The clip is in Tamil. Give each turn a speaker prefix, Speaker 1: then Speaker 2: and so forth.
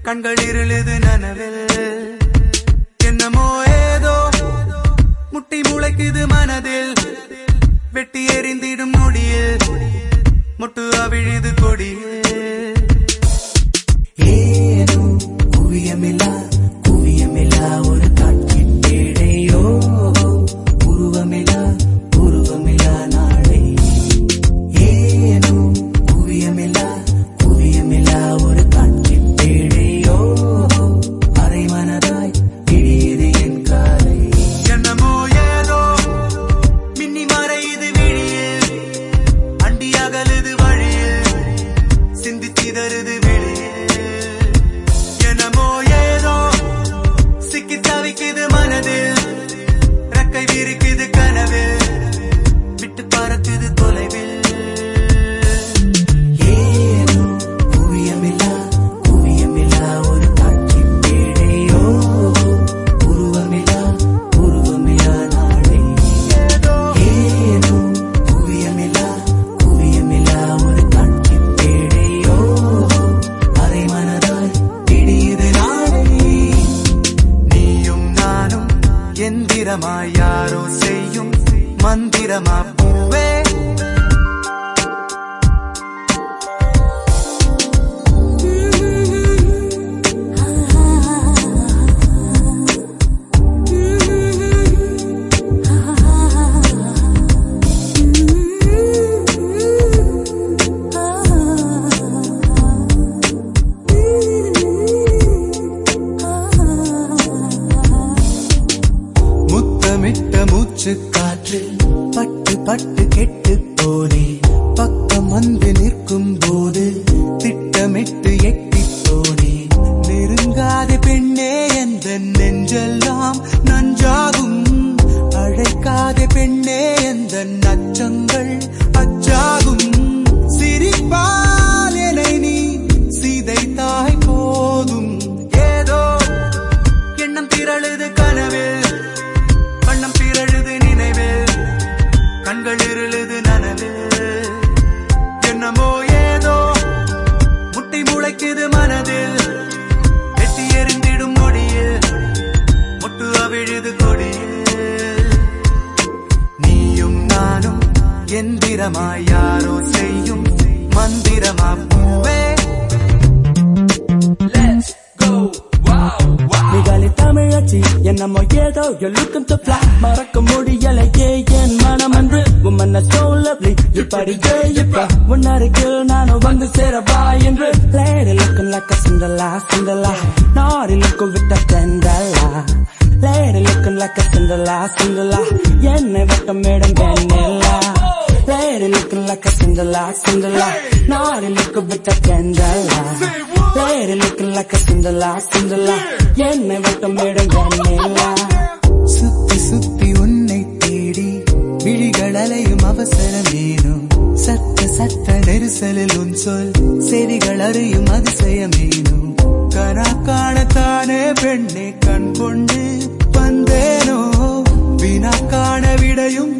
Speaker 1: கண்கள் இருளுது நனவில் என்னமோ ஏதோ முட்டி முளைக்குது மனதில் வெட்டி எறிந்திடும் நொடியில் முட்டு அவிழுது கொடியில் ஏனோ குவியமில்லா குவியமில்லா ஒரு காட்சி பேடையோ உருவமில்லா உருவமில்லா நாளை ஏனோ குவியமில்லா குவியமில்லா ஒரு காட்சி பேடையோ அரை மனதாய் இடியது என் காலை என்னமோ ஏதோ மின்னி மறையுது விழியில் அண்டி அகலுது வழியில் சிந்தி சிதறுது வெளியில் என்னமோ ஏதோ சிக்கி தவிக்குது மனதில் ரெக்கை விரிக்குது கனவில் விட்டு பறக்குது தொலைவில் ஏனோ குவியமில்லா குவியமில்லா ஒரு காட்சி பேடையோ உருவமில்லா உருவமில்லா நாளை ஏனோ குவியமில்லா குவியமில்லா ஒரு காட்சி பேடையோ அரை மனதாய் இடியுது நாளை நீயும் நானும் எந்திரமாய் யாரோ செய்யும் மந்திரமா பூவே முத்தமிட்ட மூச்சு காற்று பட்டு பட்டு கெட்டு போனே பக்கம் வந்து நிற்கும் போது திட்டமிட்டு எட்டி போனே நெருங்காத பெண்ணே எந்த நெஞ்செல்லாம் நஞ்சாகும் அழைக்காத பெண்ணே எந்த நச்சங்கள் அச்சாகும் சிரிப்பால் என்னை நீ சிதைத்தாய் போதும் ஏதோ எண்ணம் திரழுது கனவில் வண்ணம் பிறழுது நினைவில் கண்கள் இருளுது நனவில் என்னமோ ஏதோ முட்டி முளைக்குது மனதில் வெட்டி எறிந்திடும் மொழியில் முட்டு அவிழுது கொடியில் நீயும் நானும் எந்திரமாய் யாரோ செய்யும் மந்திரமா பூவே Let's go, wow, wow.
Speaker 2: நிகாலி தமிழச்சி என்னமோ ஏதோ you're looking to fly மறக்க முடியலையே என் மனம் என்று woman are so lovely இப்படியே இப்ப உன்னருகில் நானும் வந்து சேரவா என்று lady looking like a Cinderella Cinderella naughty looking with a Cinderella lady looking like a Cinderella Cinderella என்னை வட்டமிடும் வெண்ணிலா lady looking like a Cinderella Cinderella naughty looking with a Cinderella lady looking like a Cinderella Cinderella என்னை வட்டமிடும் வெண்ணிலா
Speaker 1: சுத்தி சுத்தி உன்னை தேடி விழிகள் அலையும் அவசரமேனும் சத்த சத்த நெரிசலில் உன் சொல் செவிகள் அறியும் அதிசயமேனும் கனா காணத்தானே பெண்ணே கண் கொண்டு வந்தேனோ வினா காண விடையும்